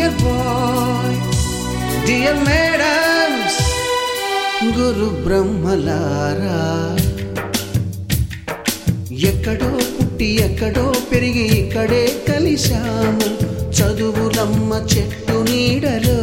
Dear boy dear madams గురు బ్రహ్మలారా ఎక్కడో పుట్టి ఎక్కడో పెరిగి ఇక్కడే కలిశాము చదువులమ్మ చెట్టు నీడలో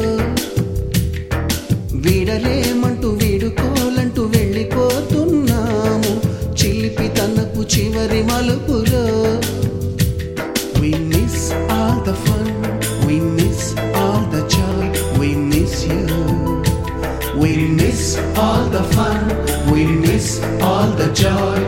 వీడలేమంటూ వీడుకోలంటూ వెళ్ళిపోతున్నాము చిలిపి తనకు చివరి మలుపులో We miss all the fun, we miss all the joy, we miss you. We miss all the fun, we miss all the joy,